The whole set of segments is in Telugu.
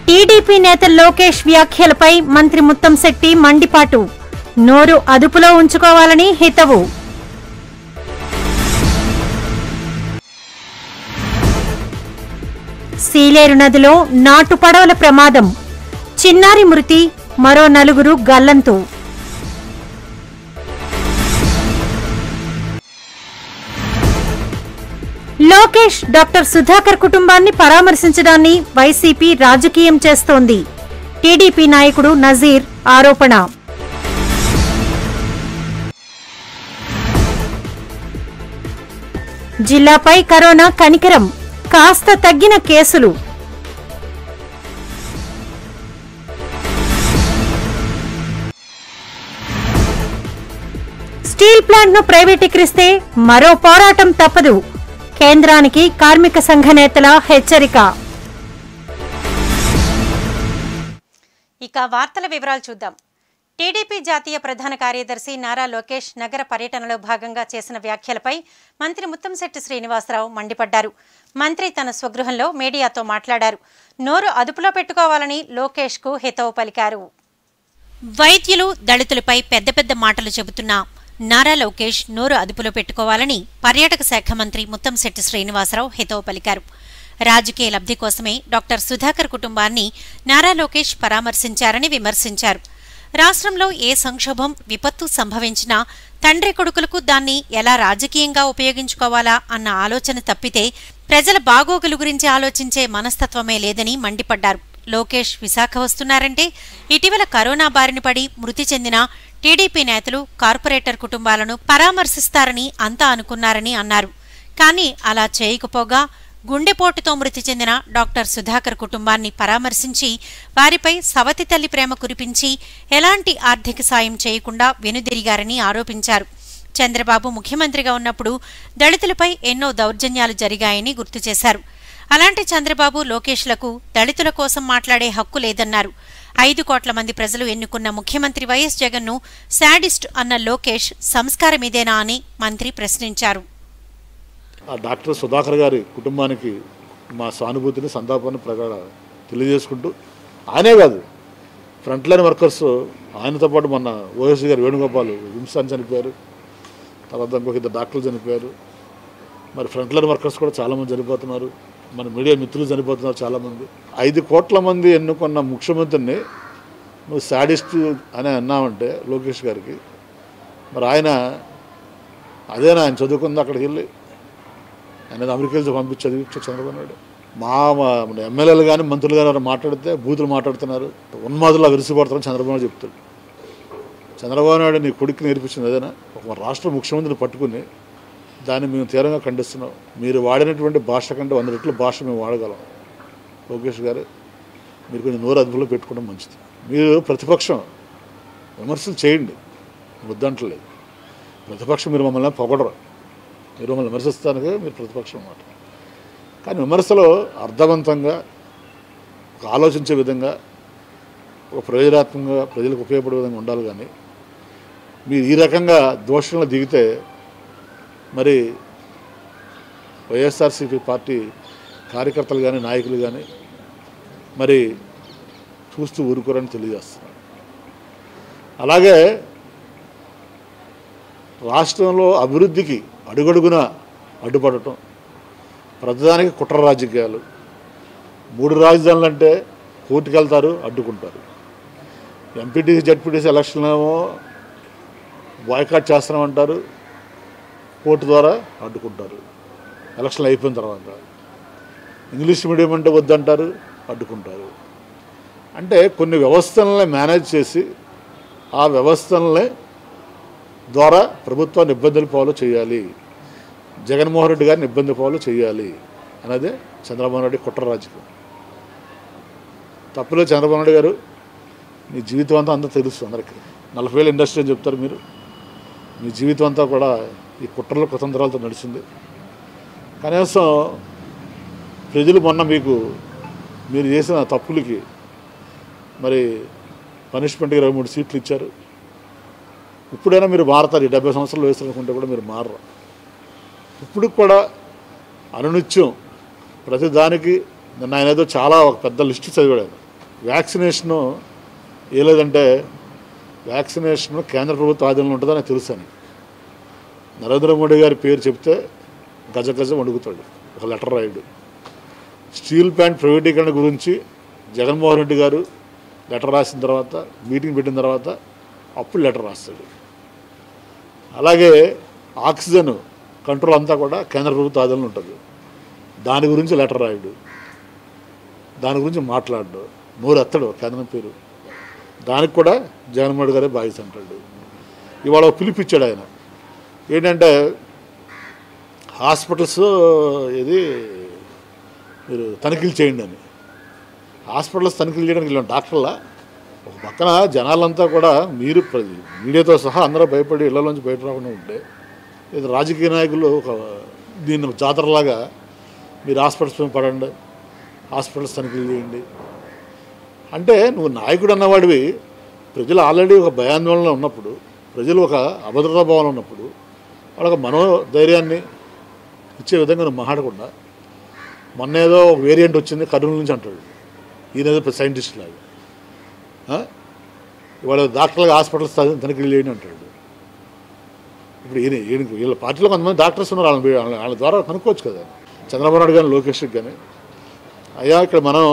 టీడీపీ నేత లోకేష్ వ్యాఖ్యలపై మంత్రి ముత్తంశెట్టి మండిపాటు నోరు అదుపులో ఉంచుకోవాలని హితవు సీలేరు నదిలో నాటు పడవల ప్రమాదం చిన్నారి మృతి మరో నలుగురు గల్లంతు లోకేష్ డాక్టర్ సుధాకర్ కుటుంబాన్ని పరామర్శించడాన్ని వైసీపీ రాజకీయం చేస్తోంది టీడీపీ నాయకుడు నజీర్ ఆరోపణ జిల్లాపై కరోనా కనికరం కాస్త తగ్గిన కేసులు స్టీల్ ప్లాంట్ ను ప్రైవేటీకరిస్తే మరో పోరాటం తప్పదు కేంద్రానికి కార్మిక సంఘ నేతల హెచ్చరిక ఇక వార్తల వివరాలు చూద్దాం టీడీపీ జాతీయ ప్రధాన కార్యదర్శి నారా లోకేష్ నగర పర్యటనలో భాగంగా చేసిన వ్యాఖ్యలపై మంత్రి ముత్తంశెట్టి శ్రీనివాసరావు మండిపడ్డారు మంత్రి తన స్వగృహంలో మీడియాతో మాట్లాడారు నోరు అదుపులో పెట్టుకోవాలని లోకేష్కు హితవు పలికారు వైద్యులు దళితులపై పెద్ద పెద్ద మాటలు చెబుతున్న నారా లోకేష్ నోరు అదుపులో పెట్టుకోవాలని పర్యాటక శాఖ మంత్రి ముత్తంశెట్టి శ్రీనివాసరావు హితవు పలికారు రాజకీయ లబ్ధి కోసమే డాక్టర్ సుధాకర్ కుటుంబాన్ని నారా లోకేష్ పరామర్శించారని విమర్శించారు రాష్ట్రంలో ఏ సంక్షోభం విపత్తు సంభవించినా తండ్రి కొడుకులకు దాన్ని ఎలా రాజకీయంగా ఉపయోగించుకోవాలా అన్న ఆలోచన తప్పితే ప్రజల బాగోగులు గురించి ఆలోచించే మనస్తత్వమే లేదని మండిపడ్డారు లోకేష్ విశాఖ వస్తున్నారంటే ఇటీవల కరోనా బారిన పడి మృతి చెందిన టీడీపీ నేతలు కార్పొరేటర్ కుటుంబాలను పరామర్శిస్తారని అంతా అనుకున్నారని అన్నారు కానీ అలా చేయకపోగా గుండెపోటుతో మృతి చెందిన డాక్టర్ సుధాకర్ కుటుంబాన్ని పరామర్శించి వారిపై సవతి తల్లి ప్రేమ కురిపించి ఎలాంటి ఆర్థిక సాయం చేయకుండా వెనుదిరిగారని ఆరోపించారు చంద్రబాబు ముఖ్యమంత్రిగా ఉన్నప్పుడు దళితులపై ఎన్నో దౌర్జన్యాలు జరిగాయని గుర్తు చేశారు అలాంటి చంద్రబాబు లోకేష్లకు దళితుల కోసం మాట్లాడే హక్కు లేదన్నారు ఐదు కోట్ల మంది ప్రజలు ఎన్నుకున్న ముఖ్యమంత్రి వైఎస్ జగన్ను శాడిస్ట్ అన్న లోకేష్ సంస్కారమిదేనా అని మంత్రి ప్రశ్నించారు ఆ డాక్టర్ సుధాకర్ గారి కుటుంబానికి మా సానుభూతిని సంతాపాన్ని ప్రగాఢ తెలియజేసుకుంటూ ఆయనే కాదు ఫ్రంట్ లైన్ వర్కర్స్ ఆయనతో పాటు మొన్న ఓఎస్సీ గారు వేణుగోపాల్ విమ్సాన్ చనిపోయారు తర్వాత ఇంకొక ఇద్దరు డాక్టర్లు చనిపోయారు మరి ఫ్రంట్ లైన్ వర్కర్స్ కూడా చాలామంది చనిపోతున్నారు మన మీడియా మిత్రులు చనిపోతున్నారు చాలామంది ఐదు కోట్ల మంది ఎన్నుకున్న ముఖ్యమంత్రిని నువ్వు శాడిస్ట్ అని అన్నామంటే లోకేష్ గారికి మరి ఆయన అదేనా ఆయన చదువుకుంది అక్కడికి వెళ్ళి ఆయన అమెరికా నుంచి పంపించి చదివించే చంద్రబాబు నాయుడు మా మా ఎమ్మెల్యేలు కానీ మంత్రులు కానీ ఎవరైనా మాట్లాడితే బూతులు మాట్లాడుతున్నారు ఉన్మాదులా విరిసిపడుతున్నారని చంద్రబాబు నాయుడు చెప్తాడు చంద్రబాబు నాయుడు నీ కొడుకు నేర్పించింది ఏదైనా ఒక రాష్ట్ర ముఖ్యమంత్రిని పట్టుకుని దాన్ని మేము తీవ్రంగా ఖండిస్తున్నాం మీరు వాడినటువంటి భాష కంటే వంద రెట్ల భాష మేము వాడగలం లోకేష్ గారు మీరు కొంచెం నోరు అదుపులో పెట్టుకోవడం మంచిది మీరు ప్రతిపక్షం విమర్శలు చేయండి వద్దంటలేదు ప్రతిపక్షం మీరు మమ్మల్ని పొగడరు మీరు మమ్మల్ని విమర్శిస్తానికి మీరు ప్రతిపక్షం అన్నమాట కానీ విమర్శలో అర్థవంతంగా ఒక ఆలోచించే విధంగా ఒక ప్రయోజనాత్మకంగా ప్రజలకు ఉపయోగపడే విధంగా ఉండాలి కానీ మీరు ఈ రకంగా దోషంలో దిగితే మరి వైఎస్ఆర్సీపీ పార్టీ కార్యకర్తలు కానీ నాయకులు కానీ మరి చూస్తూ ఊరుకోరని తెలియజేస్తున్నారు అలాగే రాష్ట్రంలో అభివృద్ధికి అడుగడుగున అడ్డుపడటం ప్రతిదానికి కుట్ర రాజకీయాలు మూడు రాజధానులు అంటే కోర్టుకు వెళ్తారు అడ్డుకుంటారు ఎంపీటీసీ జడ్పీటీసీ ఎలక్షన్ ఏమో బాయ్కాట్ చేస్తామంటారు కోర్టు ద్వారా అడ్డుకుంటారు ఎలక్షన్లు అయిపోయిన తర్వాత ఇంగ్లీష్ మీడియం అంటే వద్దంటారు అడ్డుకుంటారు అంటే కొన్ని వ్యవస్థలని మేనేజ్ చేసి ఆ వ్యవస్థలని ద్వారా ప్రభుత్వాన్ని ఇబ్బందులు పాలు చేయాలి జగన్మోహన్ రెడ్డి గారిని ఇబ్బంది పాలు చేయాలి అనేది చంద్రబాబు నాయుడు కుట్ర రాజకీయం తప్పులో చంద్రబాబు నాయుడు గారు మీ జీవితం అంతా అంతా తెలుసు అందరికీ నలభై వేల ఇండస్ట్రీ అని చెప్తారు మీరు మీ జీవితం అంతా కూడా ఈ కుట్రల కుతంత్రాలతో నడిచింది కనీసం ప్రజలు మొన్న మీకు మీరు చేసిన తప్పులకి మరి పనిష్మెంట్కి ఇరవై మూడు సీట్లు ఇచ్చారు ఇప్పుడైనా మీరు మారతారు ఈ డెబ్బై సంవత్సరాలు వయసు అనుకుంటే కూడా మీరు మారరు ఇప్పుడు కూడా అనునిత్యం ప్రతి దానికి నిన్న ఆయన ఏదో చాలా ఒక పెద్ద లిస్టు చదివాడు ఆయన వ్యాక్సినేషను ఏ లేదంటే వ్యాక్సినేషన్ కేంద్ర ప్రభుత్వ ఆధీనంలో ఉంటుందని నాకు తెలుసు అని నరేంద్ర మోడీ గారి పేరు చెప్తే గజ గజ వణుకుతాడు ఒక లెటర్ రాయడు స్టీల్ ప్లాంట్ ప్రైవేటీకరణ గురించి జగన్మోహన్ రెడ్డి గారు లెటర్ రాసిన తర్వాత మీటింగ్ పెట్టిన తర్వాత అప్పుడు లెటర్ రాస్తాడు అలాగే ఆక్సిజన్ కంట్రోల్ అంతా కూడా కేంద్ర ప్రభుత్వ ఆధీనంలో ఉంటుంది దాని గురించి లెటర్ రాయడు దాని గురించి మాట్లాడు నోరు ఎత్తడు కేంద్రం పేరు దానికి కూడా జగన్మోహన్ రెడ్డి గారే బాధ్యత అంటాడు ఇవాళ ఒక పిలిపిచ్చాడు ఆయన ఏంటంటే హాస్పిటల్స్ ఇది మీరు తనిఖీలు చేయండి అని హాస్పిటల్స్ తనిఖీలు చేయడానికి వెళ్ళాం డాక్టర్లా ఒక పక్కన జనాలంతా కూడా మీరు ప్ర- మీడియాతో సహా అందరూ భయపడి ఇళ్లలోంచి బయట రాకుండా ఉంటే ఇది రాజకీయ నాయకులు ఒక దీన్ని ఒక జాతరలాగా మీరు హాస్పిటల్స్ మీద పడండి హాస్పిటల్స్ తనిఖీలు చేయండి అంటే నువ్వు నాయకుడు అన్నవాడివి ప్రజలు ఆల్రెడీ ఒక భయాందోళన ఉన్నప్పుడు ప్రజలు ఒక అభద్రతా భావన ఉన్నప్పుడు వాళ్ళకి మనోధైర్యాన్ని ఇచ్చే విధంగా నువ్వు మాట్లాడకుండా మొన్న ఏదో ఒక వేరియంట్ వచ్చింది కర్నూలు నుంచి అంటాడు ఈయన ఏదో సైంటిస్ట్ లాగా ఆ? ఇవాళ డాక్టర్లుగా హాస్పిటల్స్ తని- తనిఖీలు చేయండి అంటాడు ఇప్పుడు ఈయన ఈయన వీళ్ళ పార్టీలో కొంతమంది డాక్టర్స్ ఉన్నారు వాళ్ళని వాళ్ళ వాళ్ళ ద్వారా కనుక్కోవచ్చు కదా చంద్రబాబు నాయుడు కానీ లోకేష్కి కానీ అయ్యా ఇక్కడ మనం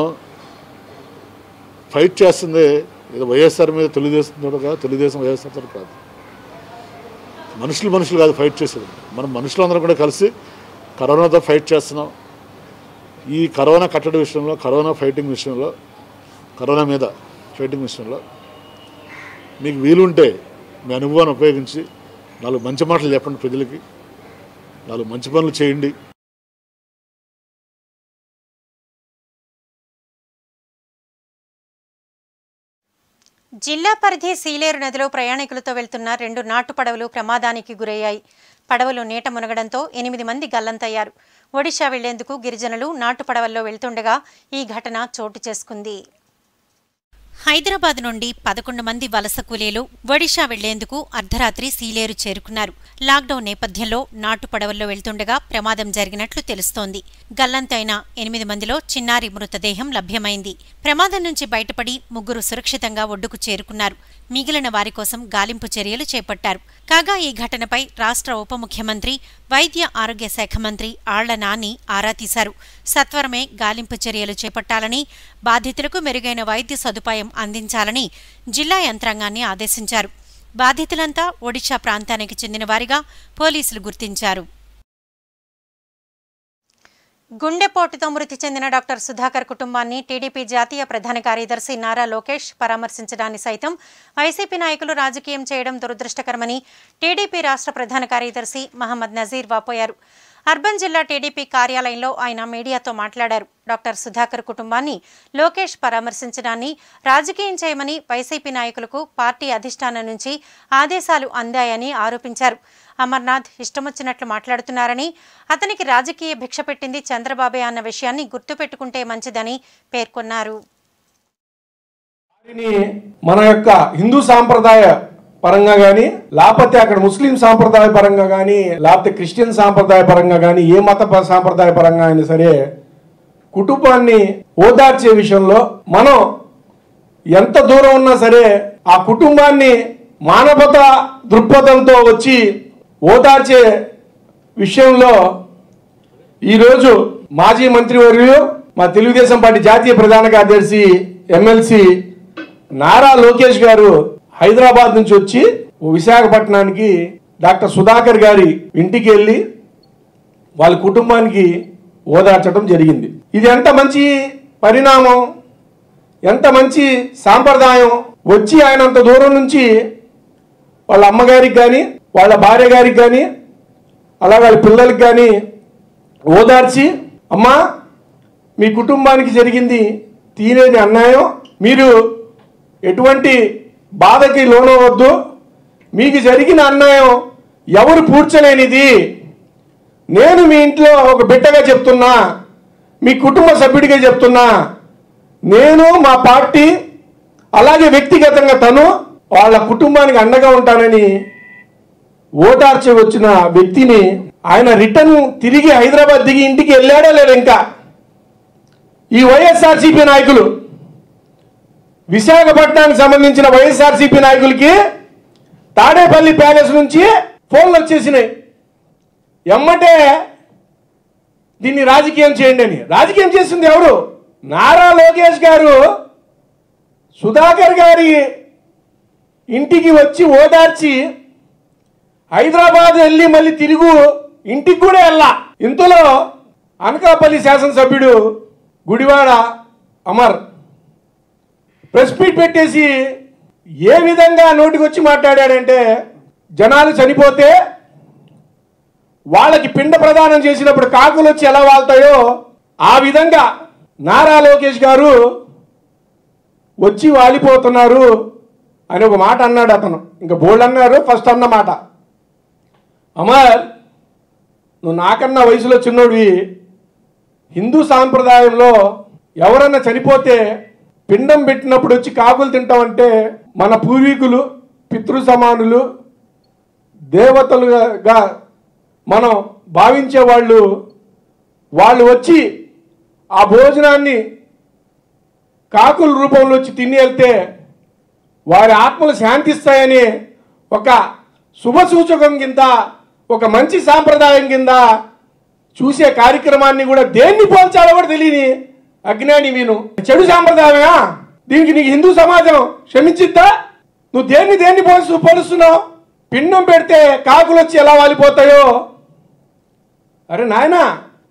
ఫైట్ చేస్తుంది ఏదో వైఎస్ఆర్ మీద తెలుగుదేశం తోడు కాదు తెలుగుదేశం వైఎస్ఆర్ తోడు కాదు మనుషులు మనుషులు కాదు ఫైట్ చేసేది మనం మనుషులందరం కూడా కలిసి కరోనాతో ఫైట్ చేస్తున్నాం ఈ కరోనా కట్టడి విషయంలో కరోనా ఫైటింగ్ విషయంలో కరోనా మీద ఫైటింగ్ విషయంలో మీకు వీలుంటే మీ అనుభవాన్ని ఉపయోగించి నాలుగు మంచి మాటలు చెప్పండి ప్రజలకి నాలుగు మంచి పనులు చేయండి జిల్లా పరిధి సీలేరు నదిలో ప్రయాణికులతో వెళ్తున్న రెండు నాటు పడవలు ప్రమాదానికి గురయ్యాయి పడవలు నీట మునగడంతో ఎనిమిది మంది గల్లంతయ్యారు ఒడిశా వెళ్లేందుకు గిరిజనులు నాటు పడవల్లో వెళ్తుండగా ఈ ఘటన చోటు చేసుకుంది హైదరాబాద్ నుండి పదకొండు మంది వలస కూలీలు ఒడిషా వెళ్లేందుకు అర్ధరాత్రి సీలేరు చేరుకున్నారు లాక్డౌన్ నేపథ్యంలో నాటు పడవల్లో వెళ్తుండగా ప్రమాదం జరిగినట్లు తెలుస్తోంది గల్లంతైన ఎనిమిది మందిలో చిన్నారి మృతదేహం లభ్యమైంది ప్రమాదం నుంచి బయటపడి ముగ్గురు సురక్షితంగా ఒడ్డుకు చేరుకున్నారు మిగిలిన వారి కోసం గాలింపు చర్యలు చేపట్టారు కాగా ఈ ఘటనపై రాష్ట్ర ఉప ముఖ్యమంత్రి వైద్య ఆరోగ్య శాఖ మంత్రి ఆళ్ల నాని ఆరా తీశారు సత్వరమే గాలింపు చర్యలు చేపట్టాలని బాధితులకు మెరుగైన వైద్య సదుపాయం అందించాలని జిల్లా యంత్రాంగాన్ని ఆదేశించారు బాధితులంతా ఒడిశా ప్రాంతానికి చెందిన వారిగా పోలీసులు గుర్తించారు గుండెపోటుతో మృతి చెందిన డాక్టర్ సుధాకర్ కుటుంబాన్ని టీడీపీ జాతీయ ప్రధాన కార్యదర్శి నారా లోకేష్ పరామర్శించడాన్ని సైతం వైసీపీ నాయకులు రాజకీయం చేయడం దురదృష్టకరమని టీడీపీ రాష్ట్ర ప్రధాన కార్యదర్శి మహమ్మద్ నజీర్ వాపోయారు అర్బన్ జిల్లా టీడీపీ కార్యాలయంలో ఆయన మీడియాతో మాట్లాడారు డాక్టర్ సుధాకర్ కుటుంబాన్ని లోకేష్ పరామర్శించడాన్ని రాజకీయం చేయమని వైసీపీ నాయకులకు పార్టీ అధిష్టానం నుంచి ఆదేశాలు అందాయని ఆరోపించారు అమర్నాథ్ ఇష్టమొచ్చినట్లు మాట్లాడుతున్నారని అతనికి రాజకీయ భిక్ష పెట్టింది చంద్రబాబే అన్న విషయాన్ని గుర్తుపెట్టుకుంటే మంచిదని పేర్కొన్నారు వారిని మన యొక్క హిందూ సాంప్రదాయ పరంగా కానీ లేకపోతే అక్కడ ముస్లిం సాంప్రదాయ పరంగా కానీ లేకపోతే క్రిస్టియన్ సాంప్రదాయ పరంగా కానీ ఏ మత ప- సాంప్రదాయ పరంగా అయినా సరే కుటుంబాన్ని ఓదార్చే విషయంలో మనం ఎంత దూరం ఉన్నా సరే ఆ కుటుంబాన్ని మానవత దృక్పథంతో వచ్చి ఓదార్చే విషయంలో ఈరోజు మాజీ మంత్రివర్యులు మా తెలుగుదేశం పార్టీ జాతీయ ప్రధాన కార్యదర్శి ఎమ్మెల్సీ నారా లోకేష్ గారు హైదరాబాద్ నుంచి వచ్చి విశాఖపట్నానికి డాక్టర్ సుధాకర్ గారి ఇంటికి వెళ్ళి వాళ్ళ కుటుంబానికి ఓదార్చడం జరిగింది ఇది ఎంత మంచి పరిణామం ఎంత మంచి సాంప్రదాయం వచ్చి ఆయన అంత దూరం నుంచి వాళ్ళ అమ్మగారికి కానీ వాళ్ళ భార్య గారికి కానీ అలా వాళ్ళ పిల్లలకి కానీ ఓదార్చి అమ్మా మీ కుటుంబానికి జరిగింది తీరేది అన్యాయం మీరు ఎటువంటి బాధకి లోనవద్దు మీకు జరిగిన అన్యాయం ఎవరు పూడ్చలేనిది నేను మీ ఇంట్లో ఒక బిడ్డగా చెప్తున్నా మీ కుటుంబ సభ్యుడిగా చెప్తున్నా నేను మా పార్టీ అలాగే వ్యక్తిగతంగా తను వాళ్ళ కుటుంబానికి అండగా ఉంటానని ఓటార్చి వచ్చిన వ్యక్తిని ఆయన రిటర్న్ తిరిగి హైదరాబాద్ దిగి ఇంటికి వెళ్ళాడా లేదా ఇంకా ఈ వైఎస్ఆర్సీపీ నాయకులు విశాఖపట్నానికి సంబంధించిన వైఎస్ఆర్సీపీ నాయకులకి తాడేపల్లి ప్యాలెస్ నుంచి ఫోన్లు వచ్చేసినాయి ఎమ్మటే దీన్ని రాజకీయం చేయండి అని రాజకీయం చేసింది ఎవరు నారా లోకేష్ గారు సుధాకర్ గారి ఇంటికి వచ్చి ఓదార్చి హైదరాబాద్ వెళ్ళి మళ్ళీ తిరుగు ఇంటికి కూడా వెళ్ళా ఇంతలో అనకాపల్లి శాసనసభ్యుడు గుడివాడ అమర్ ప్రెస్ మీట్ పెట్టేసి ఏ విధంగా నోటికి వచ్చి మాట్లాడాడంటే జనాలు చనిపోతే వాళ్ళకి పిండ ప్రదానం చేసినప్పుడు కాకులు వచ్చి ఎలా వాళ్తాయో ఆ విధంగా నారా లోకేష్ గారు వచ్చి వాలిపోతున్నారు అని ఒక మాట అన్నాడు అతను ఇంకా బోల్డ్ అన్నారు ఫస్ట్ అన్న మాట అమర్ నువ్వు నాకన్నా వయసులో చిన్నోడివి హిందూ సాంప్రదాయంలో ఎవరన్నా చనిపోతే పిండం పెట్టినప్పుడు వచ్చి కాకులు తింటామంటే మన పూర్వీకులు పితృ సమానులు దేవతలుగా మనం భావించే వాళ్ళు వాళ్ళు వచ్చి ఆ భోజనాన్ని కాకుల రూపంలో వచ్చి తిని వెళ్తే వారి ఆత్మలు శాంతిస్తాయని ఒక శుభ సూచకం కింద ఒక మంచి సాంప్రదాయం కింద చూసే కార్యక్రమాన్ని కూడా దేన్ని పోల్చాలో కూడా తెలియని అజ్ఞాని వీను చెడు సాంప్రదాయమా దీనికి నీకు హిందూ సమాజం క్షమించిద్దా నువ్వు దేన్ని దేన్ని పోల్చు పోలుస్తున్నావు పిండం పెడితే కాకులు వచ్చి ఎలా వాలిపోతాయో అరే నాయనా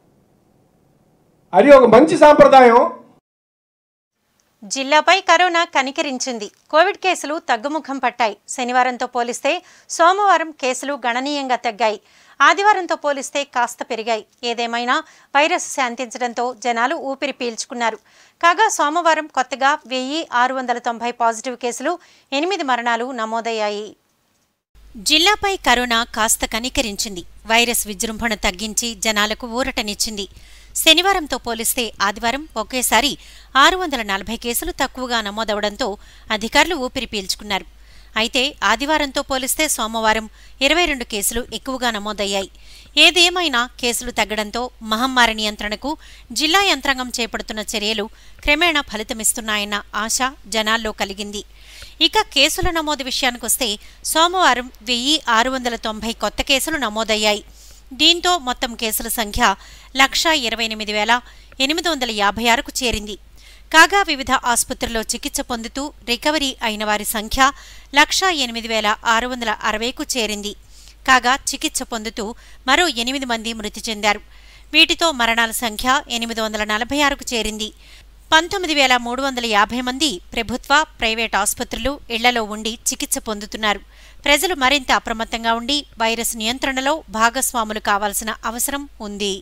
అది ఒక మంచి సాంప్రదాయం జిల్లాపై కరోనా కనికరించింది కోవిడ్ కేసులు తగ్గుముఖం పట్టాయి శనివారంతో పోలిస్తే సోమవారం కేసులు గణనీయంగా తగ్గాయి ఆదివారంతో పోలిస్తే కాస్త పెరిగాయి ఏదేమైనా వైరస్ శాంతించడంతో జనాలు ఊపిరి పీల్చుకున్నారు కాగా సోమవారం కొత్తగా వెయ్యి ఆరు వందల తొంభై పాజిటివ్ కేసులు ఎనిమిది మరణాలు నమోదయ్యాయి జిల్లాపై కరోనా కాస్త కనికరించింది వైరస్ విజృంభణ తగ్గించి జనాలకు ఊరటనిచ్చింది శనివారంతో పోలిస్తే ఆదివారం ఒకేసారి ఆరు వందల నలభై కేసులు తక్కువగా నమోదవడంతో అధికారులు ఊపిరి పీల్చుకున్నారు అయితే ఆదివారంతో పోలిస్తే సోమవారం ఇరవై రెండు కేసులు ఎక్కువగా నమోదయ్యాయి ఏదేమైనా కేసులు తగ్గడంతో మహమ్మారి నియంత్రణకు జిల్లా యంత్రాంగం చేపడుతున్న చర్యలు క్రమేణా ఫలితమిస్తున్నాయన్న ఆశ జనాల్లో కలిగింది ఇక కేసుల నమోదు విషయానికొస్తే సోమవారం వెయ్యి ఆరు వందల తొంభై కొత్త కేసులు నమోదయ్యాయి దీంతో మొత్తం కేసుల సంఖ్య లక్షా ఇరవై ఎనిమిది వేల ఎనిమిది వందల యాభై ఆరుకు చేరింది కాగా వివిధ ఆసుపత్రుల్లో చికిత్స పొందుతూ రికవరీ అయిన వారి సంఖ్య లక్షా ఎనిమిది వేల ఆరు వందల అరవైకు చేరింది కాగా చికిత్స పొందుతూ మరో ఎనిమిది మంది మృతి చెందారు వీటితో మరణాల సంఖ్య ఎనిమిది వందల నలభై ఆరుకు చేరింది పంతొమ్మిది వేల మూడు వందల యాభై మంది ప్రభుత్వ ప్రైవేట్ ఆసుపత్రులు ఇళ్లలో ఉండి చికిత్స పొందుతున్నారు ప్రజలు మరింత అప్రమత్తంగా ఉండి వైరస్ నియంత్రణలో భాగస్వాములు కావాల్సిన అవసరం ఉంది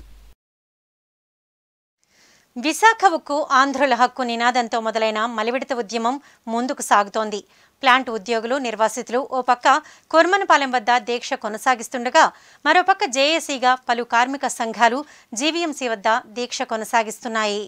విశాఖ ఉక్కు ఆంధ్రుల హక్కు నినాదంతో మొదలైన మలివిడత ఉద్యమం ముందుకు సాగుతోంది ప్లాంట్ ఉద్యోగులు నిర్వాసితులు ఓ పక్క కొర్మనపాలెం వద్ద దీక్ష కొనసాగిస్తుండగా మరోపక్క జేఏసీగా పలు కార్మిక సంఘాలు జీవీఎంసీ వద్ద దీక్ష కొనసాగిస్తున్నాయి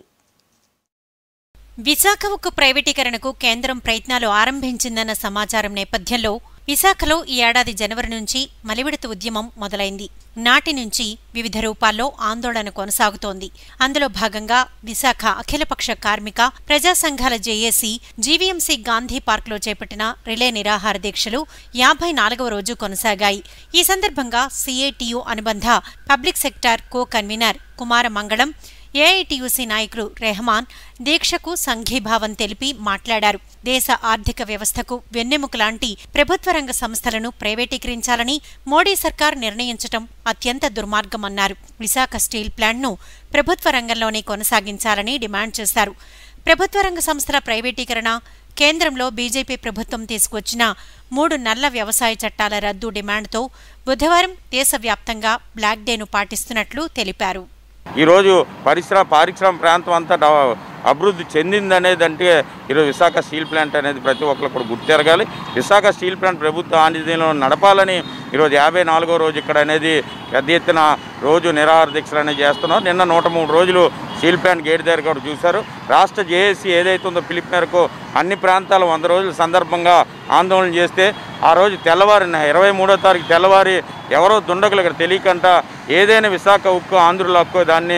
విశాఖ ఉక్కు ప్రైవేటీకరణకు కేంద్రం ప్రయత్నాలు ఆరంభించిందన్న సమాచారం నేపథ్యంలో విశాఖలో ఈ ఏడాది జనవరి నుంచి మలివిడత ఉద్యమం మొదలైంది నాటి నుంచి వివిధ రూపాల్లో ఆందోళన కొనసాగుతోంది అందులో భాగంగా విశాఖ అఖిలపక్ష కార్మిక ప్రజా సంఘాల జేఏసీ జీవీఎంసీ గాంధీ పార్క్లో చేపట్టిన రిలే నిరాహార దీక్షలు యాభై నాలుగవ రోజు కొనసాగాయి ఈ సందర్భంగా సిఐటియు అనుబంధ public sector co convener Kumara Mangalam AITUC నాయకులు రెహమాన్ దీక్షకు సంఘీభావం తెలిపి మాట్లాడారు దేశ ఆర్థిక వ్యవస్థకు వెన్నెముక లాంటి ప్రభుత్వ రంగ సంస్థలను ప్రైవేటీకరించాలని మోడీ సర్కార్ నిర్ణయించటం అత్యంత దుర్మార్గమన్నారు విశాఖ స్టీల్ ప్లాంట్ను ప్రభుత్వ రంగంలోనే కొనసాగించాలని డిమాండ్ చేశారు ప్రభుత్వ రంగ సంస్థల ప్రైవేటీకరణ కేంద్రంలో బీజేపీ ప్రభుత్వం తీసుకొచ్చిన మూడు నల్ల వ్యవసాయ చట్టాల రద్దు డిమాండ్తో బుధవారం దేశవ్యాప్తంగా బ్లాక్ డేను పాటిస్తున్నట్లు తెలిపారు ఈరోజు పరిశ్రమ పారిశ్రామిక ప్రాంతం అంతా డెవ- అభివృద్ధి చెందిందనేది అంటే ఈరోజు విశాఖ స్టీల్ ప్లాంట్ అనేది ప్రతి ఒక్కరు కూడా గుర్తెరగాలి విశాఖ స్టీల్ ప్లాంట్ ప్రభుత్వ ఆంజనేయంలో నడపాలని ఈరోజు యాభై నాలుగో రోజు ఇక్కడ అనేది పెద్ద ఎత్తున రోజు నిరాహార దీక్షలు అనేది చేస్తున్నాం నిన్న నూట మూడు రోజులు స్టీల్ ప్లాంట్ గేట్ దగ్గర కూడా చూశారు రాష్ట్ర జేఏసీ ఏదైతే ఉందో పిలుపు మేరకు అన్ని ప్రాంతాలు వంద రోజుల సందర్భంగా ఆందోళన చేస్తే ఆ రోజు తెల్లవారి ఇరవై మూడో తారీఖు తెల్లవారి ఎవరో దుండగులు ఇక్కడ తెలియకంట ఏదైనా విశాఖ ఉక్కు ఆంధ్రుల హక్కు దాన్ని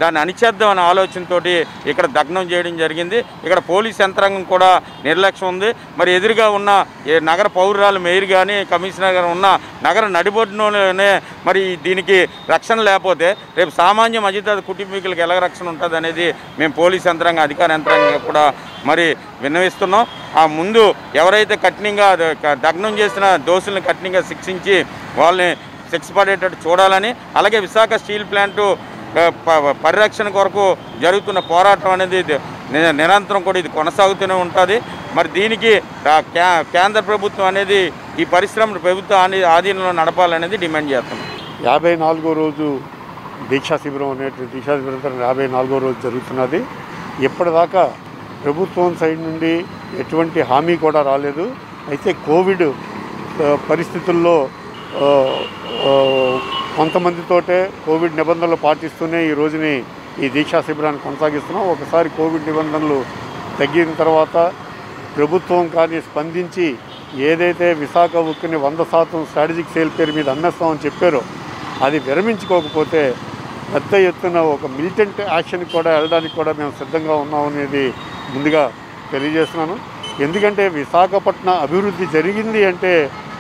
దాన్ని అణిచేద్దామనే ఆలోచనతోటి ఇక్కడ దగ్నం చేయడం జరిగింది ఇక్కడ పోలీస్ యంత్రాంగం కూడా నిర్లక్ష్యం ఉంది మరి ఎదురుగా ఉన్న ఏ నగర పౌరురాలు మేయర్ కానీ కమిషనర్ గారు ఉన్న నగర నడిబొడ్డులోనే మరి దీనికి రక్షణ లేకపోతే రేపు సామాన్య మధ్యతరగతి కుటుంబీకులకు ఎలా రక్షణ ఉంటుంది అనేది మేము పోలీస్ యంత్రాంగం అధికార యంత్రాంగం కూడా మరి విన్నవిస్తున్నాం ఆ ముందు ఎవరైతే కఠినంగా ద- క- దగ్నం చేసిన దోషుల్ని కఠినంగా శిక్షించి వాళ్ళని శిక్ష పడేటట్టు చూడాలని అలాగే విశాఖ స్టీల్ ప్లాంటు ఆ, ప- పరిరక్షణ కొరకు జరుగుతున్న పోరాటం అనేది ఇది ని- నిరంతరం కూడా ఇది కొనసాగుతూనే ఉంటుంది మరి దీనికి ఆ, కే- కేంద్ర ప్రభుత్వం అనేది ఈ పరిశ్రమ ప్రభుత్వ ఆని- ఆధీనంలో నడపాలనేది డిమాండ్ చేస్తున్నాం యాభై నాలుగో రోజు దీక్షా శిబిరం అనేటువంటి దీక్షా శిబిరం యాభై నాలుగో రోజు జరుగుతున్నది ఇప్పటిదాకా ప్రభుత్వం సైడ్ నుండి ఎటువంటి హామీ కూడా రాలేదు అయితే కోవిడ్ ఆ, పరిస్థితుల్లో ఆ, ఆ, కొంతమందితోటే కోవిడ్ నిబంధనలు పాటిస్తూనే ఈ రోజుని ఈ దీక్షా శిబిరాన్ని కొనసాగిస్తున్నాం ఒకసారి కోవిడ్ నిబంధనలు తగ్గిన తర్వాత ప్రభుత్వం కానీ స్పందించి ఏదైతే విశాఖ ఉక్కుని వంద శాతం స్ట్రాటజిక్ సేల్ పేరు మీద అమ్మేస్తామని చెప్పారో అది విరమించుకోకపోతే పెద్ద ఎత్తున ఒక మిలిటెంట్ యాక్షన్ కూడా వెళ్ళడానికి కూడా మేము సిద్ధంగా ఉన్నామనేది ముందుగా తెలియజేస్తున్నాను ఎందుకంటే విశాఖపట్నం అభివృద్ధి జరిగింది అంటే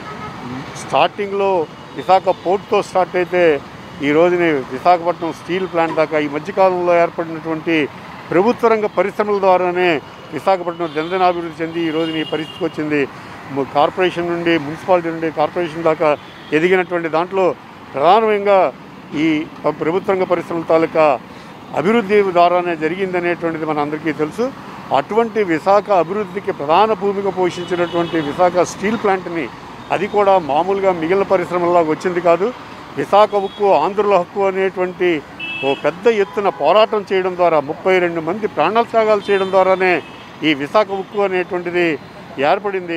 స్టార్టింగ్లో విశాఖ పోర్ట్తో స్టార్ట్ అయితే ఈ రోజుని విశాఖపట్నం స్టీల్ ప్లాంట్ దాకా ఈ మధ్యకాలంలో ఏర్పడినటువంటి ప్రభుత్వ రంగ పరిశ్రమల ద్వారానే విశాఖపట్నం దినదినాభివృద్ధి చెంది ఈ రోజున ఈ పరిస్థితికి వచ్చింది ము- కార్పొరేషన్ నుండి మున్సిపాలిటీ నుండి కార్పొరేషన్ దాకా ఎదిగినటువంటి దాంట్లో ప్రధానంగా ఈ ప- ప్రభుత్వ రంగ పరిశ్రమల తాలూకా అభివృద్ధి ద్వారానే జరిగిందనేటువంటిది మన అందరికీ తెలుసు అటువంటి విశాఖ అభివృద్ధికి ప్రధాన భూమిక పోషించినటువంటి విశాఖ స్టీల్ ప్లాంట్ని అది కూడా మామూలుగా మిగిలిన పరిశ్రమల్లాగా వచ్చింది కాదు విశాఖ ఉక్కు ఆంధ్రుల హక్కు అనేటువంటి ఓ పెద్ద ఎత్తున పోరాటం చేయడం ద్వారా ముప్పై రెండు మంది ప్రాణత్యాగాలు చేయడం ద్వారానే ఈ విశాఖ ఉక్కు అనేటువంటిది ఏర్పడింది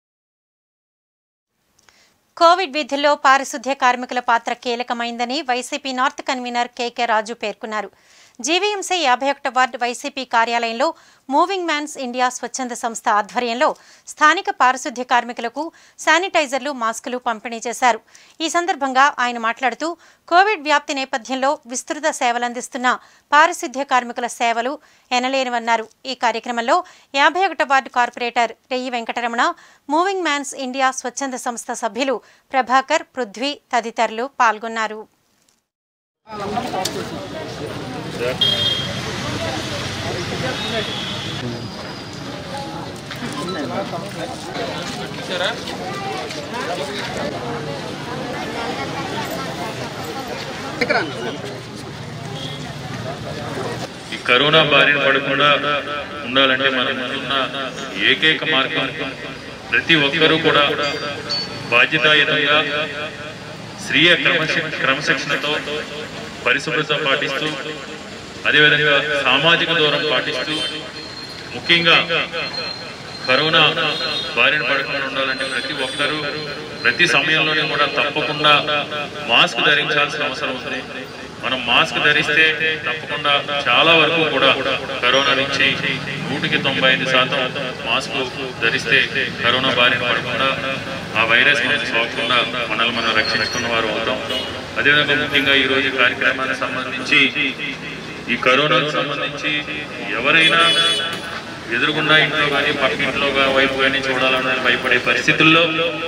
కోవిడ్ విధుల్లో పారిశుద్ధ్య కార్మికుల పాత్ర కీలకమైందని YCP north convener KK Raju పేర్కొన్నారు జీవీఎంసీ యాభై ఒకటో వార్డు వైసీపీ కార్యాలయంలో మూవింగ్ మ్యాన్స్ ఇండియా స్వచ్ఛంద సంస్థ ఆధ్వర్యంలో స్థానిక పారిశుద్ధ్య కార్మికులకు శానిటైజర్లు మాస్కులు పంపిణీ చేశారు ఈ సందర్భంగా ఆయన మాట్లాడుతూ కోవిడ్ వ్యాప్తి నేపథ్యంలో విస్తృత సేవలందిస్తున్న పారిశుద్ధ్య కార్మికుల సేవలు ఎనలేనివన్నారు ఈ కార్యక్రమంలో యాభై ఒకటో ward corporator Reyyi Venkataramana moving mans India స్వచ్ఛంద సంస్థ సభ్యులు ప్రభాకర్ పృథ్వీ తదితరులు పాల్గొన్నారు ఈ కరోనా బారిన పడకుండా ఉండాలంటే మనం ముందున్న ఏకైక మార్గం ప్రతి ఒక్కరూ కూడా బాధ్యతాయుతంగా స్వీయ క్రమశి క్రమశిక్షణతో పరిశుభ్రత పాటిస్తూ అదేవిధంగా సామాజిక దూరం పాటిస్తూ ముఖ్యంగా కరోనా బారిన పడకుండా ఉండాలంటే ప్రతి ఒక్కరూ ప్రతి సమయంలోనే కూడా తప్పకుండా మాస్క్ ధరించాల్సిన అవసరం ఉంది మనం మాస్క్ ధరిస్తే తప్పకుండా చాలా వరకు కూడా కరోనా నుంచి నూటికి తొంభై ఐదు శాతం మాస్క్ ధరిస్తే కరోనా బారిన పడకుండా ఆ వైరస్ మనకు సోకకుండా మనల్ని మనం రక్షించుకున్న వారు అవుతాం అదేవిధంగా ముఖ్యంగా ఈ రోజు కార్యక్రమానికి సంబంధించి ఈ కరోనాకు సంబంధించి ఎవరైనా ఎదురుగుండా ఇంట్లో కానీ పక్కింట్లో గా- వైపు కానీ చూడాలని భయపడే పరిస్థితుల్లో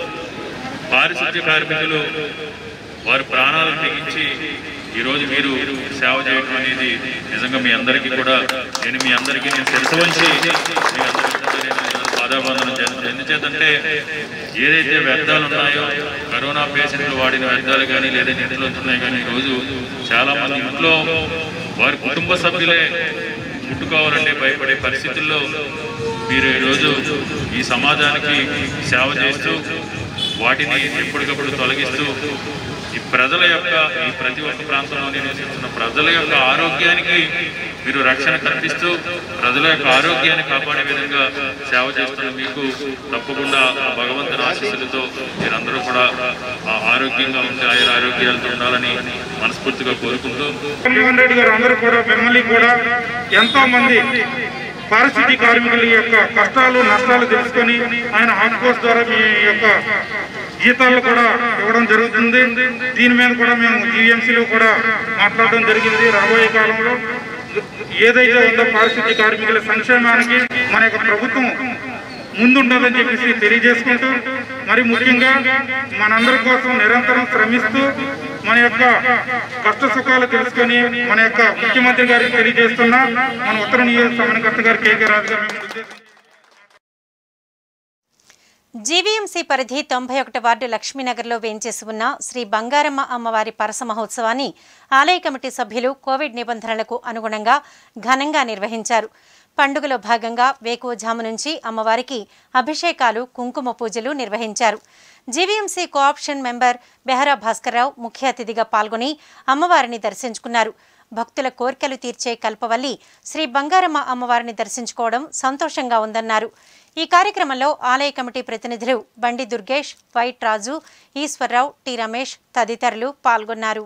పారిశుద్ధ్య కార్మికులు వారి ప్రాణాలు తెగించి ఈరోజు మీరు సేవ చేయడం అనేది నిజంగా మీ అందరికీ కూడా నేను మీ అందరికీ నేను తెలుసు వంచి మీ అందరికీ కూడా నేను పాదాబంధనం చేస్తాను ఎందుచేతంటే ఏదైతే వ్యర్థాలు ఉన్నాయో కరోనా పేషెంట్లు వాడిన వ్యర్థాలు కానీ లేదా ఇంట్లో ఉంటున్నాయి కానీ ఈరోజు చాలా మంది ఇంట్లో వారి కుటుంబ సభ్యులే ముట్టుకోవాలంటే భయపడే పరిస్థితుల్లో మీరు ఈరోజు ఈ సమాజానికి సేవ చేస్తూ వాటిని ఎప్పటికప్పుడు తొలగిస్తూ ఈ ప్రజల యొక్క ఈ ప్రతి ఒక్క ప్రాంతంలో నివసిస్తున్న ప్రజల యొక్క ఆరోగ్యానికి మీరు రక్షణ కల్పిస్తూ ప్రజల యొక్క ఆరోగ్యాన్ని కాపాడే విధంగా సేవ చేస్తున్న మీకు తప్పకుండా ఆ భగవంతుని ఆశీస్సులతో మీరందరూ కూడా ఆ ఆరోగ్యంగా ఉంటే ఆయన ఆరోగ్యాలతో ఉండాలని మనస్ఫూర్తిగా కోరుకుంటూ జగన్మోహన్ రెడ్డి గారు అందరూ కూడా మిమ్మల్ని కూడా ఎంతో మంది పారిశుద్ధ్య కార్మికుల యొక్క కష్టాలు నష్టాలు తెలుసుకొని ఆయన ఆఫ్కోర్స్ ద్వారా మీ యొక్క జీతాలు కూడా ఇవ్వడం జరుగుతుంది దీని మీద కూడా మేము జీవీఎంసీలో కూడా మాట్లాడడం జరిగింది రాబోయే కాలంలో ఏదైతే ఉందో పారిశుద్ధ్య కార్మికుల సంక్షేమానికి మన యొక్క ప్రభుత్వం ముందుండాలని చెప్పేసి తెలియజేసుకుంటూ మరి ముఖ్యంగా మనందరి కోసం నిరంతరం శ్రమిస్తూ మన యొక్క కష్ట సుఖాలు తెలుసుకొని మన యొక్క ముఖ్యమంత్రి గారికి తెలియజేస్తున్నా మన ఉత్తర నియోజక సమన్వయకర్త గారు కేకే రాజు గారు మిమ్మల్ని ఉద్దేశించి జీవీఎంసీ పరిధి తొంభై ఒకటి వార్డు లక్ష్మీనగర్లో వేంచేసి ఉన్న శ్రీ బంగారమ్మ అమ్మవారి పరస మహోత్సవాన్ని ఆలయ కమిటీ సభ్యులు కోవిడ్ నిబంధనలకు అనుగుణంగా ఘనంగా నిర్వహించారు పండుగలో భాగంగా వేకువజాము నుంచి అమ్మవారికి అభిషేకాలు కుంకుమ పూజలు నిర్వహించారు GVMC cooption member Behara Bhaskarrao ముఖ్య అతిథిగా పాల్గొని అమ్మవారిని దర్శించుకున్నారు భక్తుల కోర్కెలు తీర్చే కల్పవల్లి శ్రీ బంగారమ్మ అమ్మవారిని దర్శించుకోవడం సంతోషంగా ఉందన్నారు ఈ కార్యక్రమంలో ఆలయ కమిటీ ప్రతినిధులు బండి దుర్గేష్ వైట్ రాజు ఈశ్వర్రావు టి రమేష్ తదితరులు పాల్గొన్నారు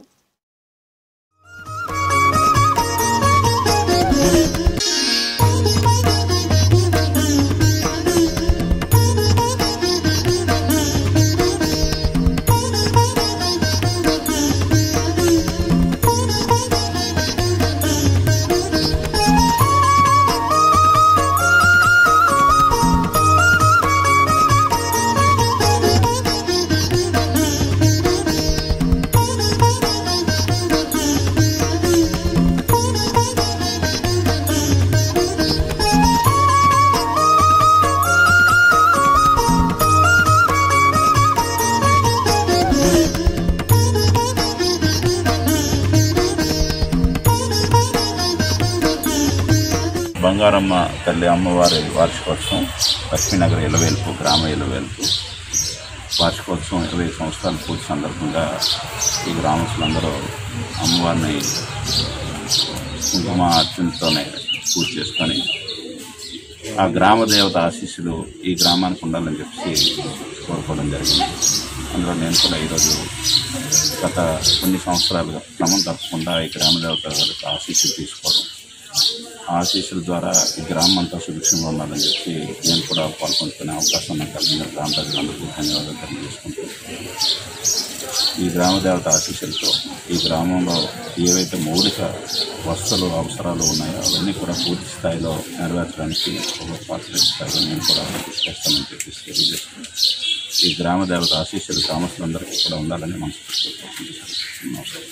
బంగారమ్మ తల్లి అమ్మవారి వార్షికోత్సవం లక్ష్మీనగర్ ఇలవేల్పు గ్రామ ఇలవేల్పు వార్షికోత్సవం ఇరవై సంవత్సరాల పూజ సందర్భంగా ఈ గ్రామస్తులందరూ అమ్మవారిని కుంకుమ అర్చనతోనే పూజ చేసుకొని ఆ గ్రామ దేవత ఆశీస్సులు ఈ గ్రామానికి ఉండాలని చెప్పి కోరుకోవడం జరిగింది అందులో నేను కూడా ఈరోజు గత కొన్ని సంవత్సరాలుగా క్రమం తప్పకుండా ఈ గ్రామ దేవత గారికి ఆశీస్సులు తీసుకోవడం ఆ ఆశీస్సుల ద్వారా ఈ గ్రామం అంతా సుభిక్షంగా ఉండాలని చెప్పి నేను కూడా పాల్గొంటుకునే అవకాశం నాకు కలిగిన గ్రామ ప్రజలందరికీ ధన్యవాదాలు తెలియజేసుకుంటూ ఈ గ్రామ దేవత ఆశీస్సులతో ఈ గ్రామంలో ఏవైతే మౌలిక వసతులు అవసరాలు ఉన్నాయో అవన్నీ కూడా పూర్తి స్థాయిలో నెరవేర్చడానికి ఒక పార్టీ స్థాయిలో నేను కూడా కృషి చేస్తానని చెప్పేసి తెలియజేస్తున్నాను ఈ గ్రామ దేవత ఆశీస్సులు గ్రామస్తులందరికీ కూడా ఉండాలని మనస్ఫూర్తిగా కోరుకుంటున్నాను నమస్కారం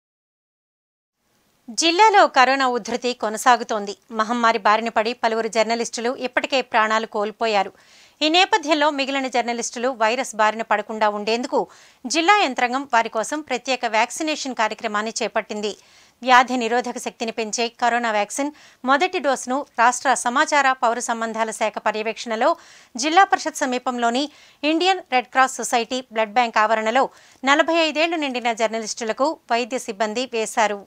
జిల్లాలో కరోనా ఉధృతి కొనసాగుతోంది మహమ్మారి బారిన పడి పలువురు జర్నలిస్టులు ఇప్పటికే ప్రాణాలు కోల్పోయారు ఈ నేపథ్యంలో మిగిలిన జర్నలిస్టులు వైరస్ బారిన పడకుండా ఉండేందుకు జిల్లా యంత్రాంగం వారి కోసం ప్రత్యేక వ్యాక్సినేషన్ కార్యక్రమాన్ని చేపట్టింది వ్యాధి నిరోధక శక్తిని పెంచే కరోనా వ్యాక్సిన్ మొదటి డోసును రాష్ట్ర సమాచార పౌర సంబంధాల శాఖ పర్యవేక్షణలో జిల్లా పరిషత్ సమీపంలోని Indian red cross society blood bank ఆవరణలో నలభై ఐదేళ్లు నిండిన జర్నలిస్టులకు వైద్య సిబ్బంది వేశారు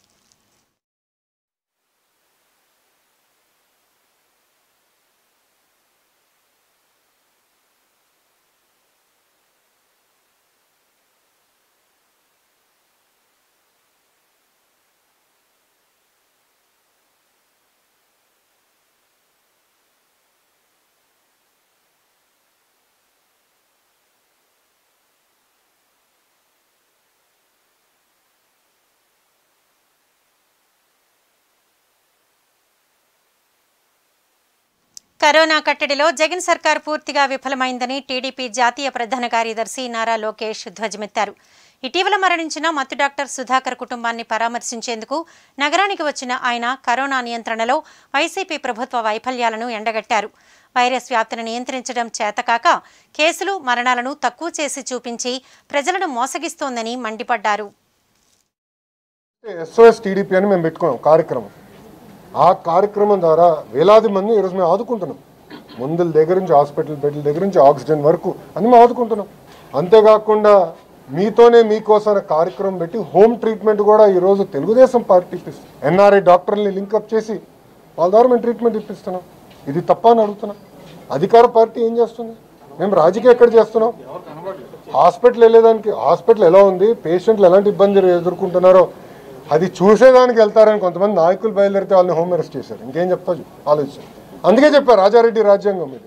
కరోనా కట్టడిలో జగన్ సర్కార్ పూర్తిగా విఫలమైందని టీడీపీ జాతీయ ప్రధాన కార్యదర్శి నారా లోకేష్ ధ్వజమెత్తారు ఇటీవల మరణించిన మత్తు డాక్టర్ సుధాకర్ కుటుంబాన్ని పరామర్శించేందుకు నగరానికి వచ్చిన ఆయన కరోనా నియంత్రణలో వైసీపీ ప్రభుత్వ వైఫల్యాలను ఎండగట్టారు వైరస్ వ్యాప్తిని నియంత్రించడం చేతకాక కేసులు మరణాలను తక్కువ చేసి చూపించి ప్రజలను మోసగిస్తోందని మండిపడ్డారు ఎస్ఓఎస్ టీడీపీ అని మేము పెట్టుకున్నాం కార్యక్రమం ఆ కార్యక్రమం ద్వారా వేలాది మంది ఈరోజు మేము ఆదుకుంటున్నాం మందుల దగ్గర నుంచి హాస్పిటల్ బెడ్ల దగ్గర నుంచి ఆక్సిజన్ వరకు అన్ని మేము ఆదుకుంటున్నాం అంతేకాకుండా మీతోనే మీకోసం అనే కార్యక్రమం పెట్టి హోమ్ ట్రీట్మెంట్ కూడా ఈరోజు తెలుగుదేశం పార్టీ ఇప్పిస్తుంది ఎన్ఆర్ఐ డాక్టర్ని లింకప్ చేసి వాళ్ళ ద్వారా మేము ట్రీట్మెంట్ ఇప్పిస్తున్నాం ఇది తప్ప అని అడుగుతున్నాం అధికార పార్టీ ఏం చేస్తుంది మేము రాజకీయం ఎక్కడ చేస్తున్నాం హాస్పిటల్ వెళ్ళేదానికి హాస్పిటల్ ఎలా ఉంది పేషెంట్లు ఎలాంటి ఇబ్బంది ఎదుర్కొంటున్నారో అది చూసేదానికి వెళ్తారని కొంతమంది నాయకులు బయలుదేరితే వాళ్ళని హోమ్ అరెస్ట్ చేశారు ఇంకేం చెప్తా చూ- ఆలోచించు అందుకే చెప్పారు రాజారెడ్డి రాజ్యాంగం ఇది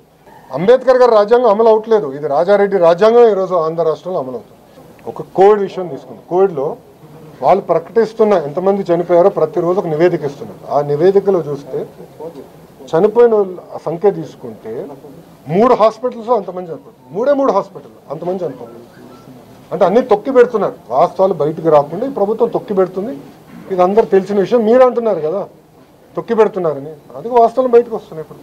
అంబేద్కర్ గారి రాజ్యాంగం అమలు అవట్లేదు ఇది రాజారెడ్డి రాజ్యాంగం ఈరోజు ఆంధ్ర రాష్ట్రంలో అమలు అవుతుంది ఒక కోవిడ్ విషయం తీసుకుంది కోవిడ్లో వాళ్ళు ప్రకటిస్తున్న ఎంతమంది చనిపోయారో ప్రతిరోజు ఒక నివేదిక ఇస్తున్నారు ఆ నివేదికలో చూస్తే చనిపోయిన వాళ్ళ సంఖ్య తీసుకుంటే మూడు హాస్పిటల్స్లో అంతమంది చనిపోయారు మూడే మూడు హాస్పిటల్ అంతమంది చనిపోయారు అంటే అన్ని తొక్కి పెడుతున్నారు వాస్తవాలు బయటికి రాకుండా ఈ ప్రభుత్వం తొక్కి పెడుతుంది ఇది అందరు తెలిసిన విషయం మీరు అంటున్నారు కదా తొక్కి పెడుతున్నారని అది వాస్తవాలు బయటకు వస్తున్నాయి ఇప్పుడు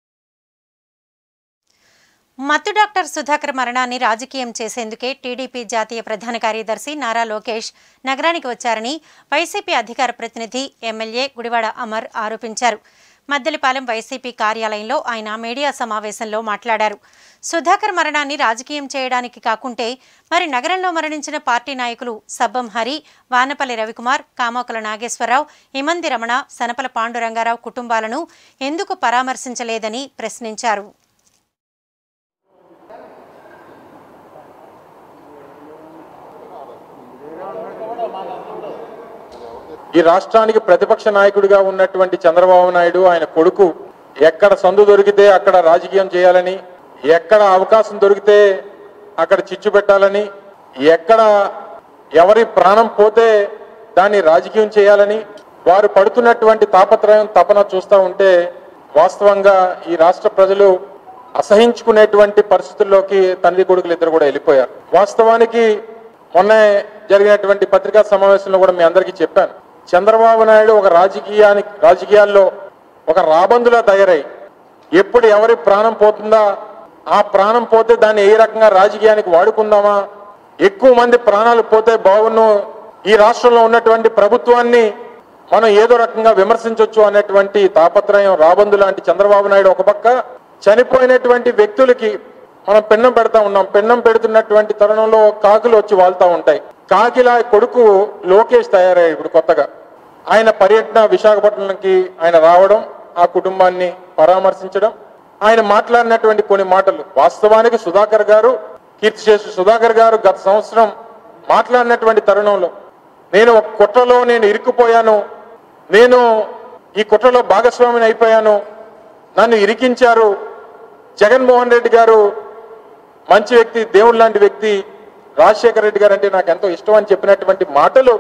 మత్తు డాక్టర్ సుధాకర్ మరణాన్ని రాజకీయం చేసేందుకే టీడీపీ జాతీయ ప్రధాన కార్యదర్శి నారా లోకేష్ నగరానికి వచ్చారని వైసీపీ అధికార ప్రతినిధి ఎమ్మెల్యే గుడివాడ అమర్ ఆరోపించారు మద్దెలపాలెం వైసీపీ కార్యాలయంలో ఆయన మీడియా సమావేశంలో మాట్లాడారు సుధాకర్ మరణాన్ని రాజకీయం చేయడానికి కాకుంటే మరి నగరంలో మరణించిన పార్టీ నాయకులు సబ్బం హరి వానపల్లి రవికుమార్ కామోకల నాగేశ్వరరావు ఇమంది రమణ సనపల పాండురంగారావు కుటుంబాలను ఎందుకు పరామర్శించలేదని ప్రశ్నించారు ఈ రాష్ట్రానికి ప్రతిపక్ష నాయకుడిగా ఉన్నటువంటి చంద్రబాబు నాయుడు ఆయన కొడుకు ఎక్కడ సందు దొరికితే అక్కడ రాజకీయం చేయాలని ఎక్కడ అవకాశం దొరికితే అక్కడ చిచ్చు పెట్టాలని ఎక్కడ ఎవరి ప్రాణం పోతే దాన్ని రాజకీయం చేయాలని వారు పడుతున్నటువంటి తాపత్రయం తపన చూస్తూ ఉంటే వాస్తవంగా ఈ రాష్ట్ర ప్రజలు అసహించుకునేటువంటి పరిస్థితుల్లోకి తండ్రి కొడుకులు ఇద్దరు కూడా వెళ్ళిపోయారు వాస్తవానికి మొన్న జరిగినటువంటి పత్రికా సమావేశంలో కూడా మీ అందరికీ చెప్పాను చంద్రబాబు నాయుడు ఒక రాజకీయానికి రాజకీయాల్లో ఒక రాబందులా తయారై ఎప్పుడు ఎవరి ప్రాణం పోతుందా ఆ ప్రాణం పోతే దాన్ని ఏ రకంగా రాజకీయానికి వాడుకుందామా ఎక్కువ మంది ప్రాణాలు పోతే బాగున్ను ఈ రాష్ట్రంలో ఉన్నటువంటి ప్రభుత్వాన్ని మనం ఏదో రకంగా విమర్శించవచ్చు అనేటువంటి తాపత్రయం రాబందు లాంటి చంద్రబాబు నాయుడు ఒక పక్క చనిపోయినటువంటి వ్యక్తులకి మనం పెన్నం పెడతా ఉన్నాం పెన్నం పెడుతున్నటువంటి తరుణంలో కాకులు వచ్చి వాళ్తా ఉంటాయి కాకిలా కొడుకు లోకేష్ తయారయ్యాడు ఇప్పుడు కొత్తగా ఆయన పర్యటన విశాఖపట్నంకి ఆయన రావడం ఆ కుటుంబాన్ని పరామర్శించడం ఆయన మాట్లాడినటువంటి కొన్ని మాటలు వాస్తవానికి సుధాకర్ గారు కీర్తిశేషు సుధాకర్ గారు గత సంవత్సరం మాట్లాడినటువంటి తరుణంలో నేను ఒక కుట్రలో నేను ఇరుక్కుపోయాను నేను ఈ కుట్రలో భాగస్వామిని అయిపోయాను నన్ను ఇరికించారు జగన్మోహన్ రెడ్డి గారు మంచి వ్యక్తి దేవుడు లాంటి వ్యక్తి రాజశేఖర రెడ్డి గారు అంటే నాకు ఎంతో ఇష్టం అని చెప్పినటువంటి మాటలు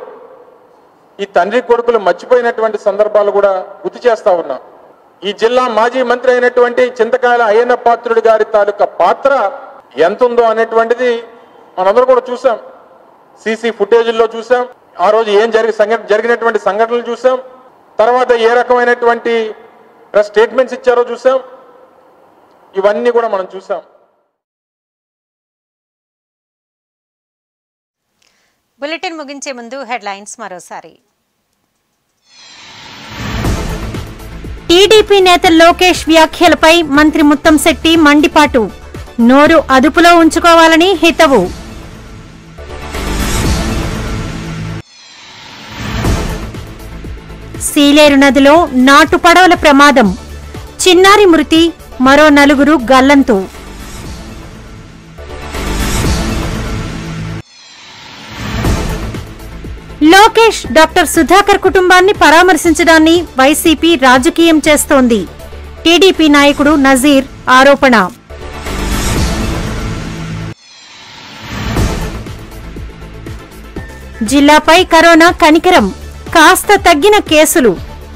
ఈ తండ్రి కొడుకులు మర్చిపోయినటువంటి సందర్భాలు కూడా గుర్తు చేస్తా ఉన్నా ఈ జిల్లా మాజీ మంత్రి అయినటువంటి చింతకాయల అయ్యన్న పాత్రుడి గారి తాలూకా పాత్ర ఎంత ఉందో అనేటువంటిది మనందరూ కూడా చూసాం సీసీ ఫుటేజ్ల్లో చూసాం ఆ రోజు ఏం జరిగి సంఘటన జరిగినటువంటి సంఘటనలు చూసాం తర్వాత ఏ రకమైనటువంటి ప్రెస్ స్టేట్మెంట్స్ ఇచ్చారో చూసాం ఇవన్నీ కూడా మనం చూసాం బులెటిన్ ముగించే ముందు హెడ్లైన్స్ మరోసారి టీడీపీ నేత లోకేష్ వ్యాఖ్యలపై మంత్రి ముత్తంశెట్టి మండిపాటు నోరు అదుపులో ఉంచుకోవాలని హితవు సీలేరు నదిలో నాటు పడవల ప్రమాదం చిన్నారి మృతి మరో నలుగురు గల్లంతు లోకేష్ డాక్టర్ సుధాకర్ కుటుంబాన్ని పరామర్శించడాన్ని వైసీపీ రాజకీయం చేస్తోంది టీడీపీ నాయకుడు నజీర్ ఆరోపణ జిల్లాపై కరోనా కనికరం కాస్త తగ్గిన కేసులు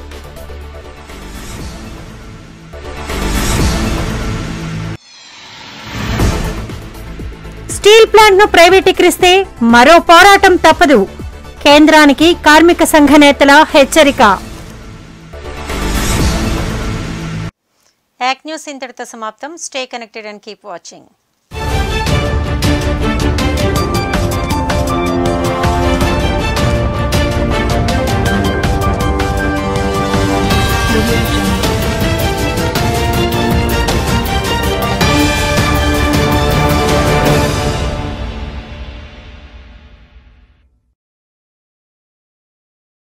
స్టీల్ ప్లాంట్ ను ప్రైవేటీకరిస్తే మరో పోరాటం తప్పదు కేంద్రానికి కార్మిక సంఘ నేతల హెచ్చరిక యాక్ న్యూస్ ఇంతటితో సమాప్తం stay connected and keep watching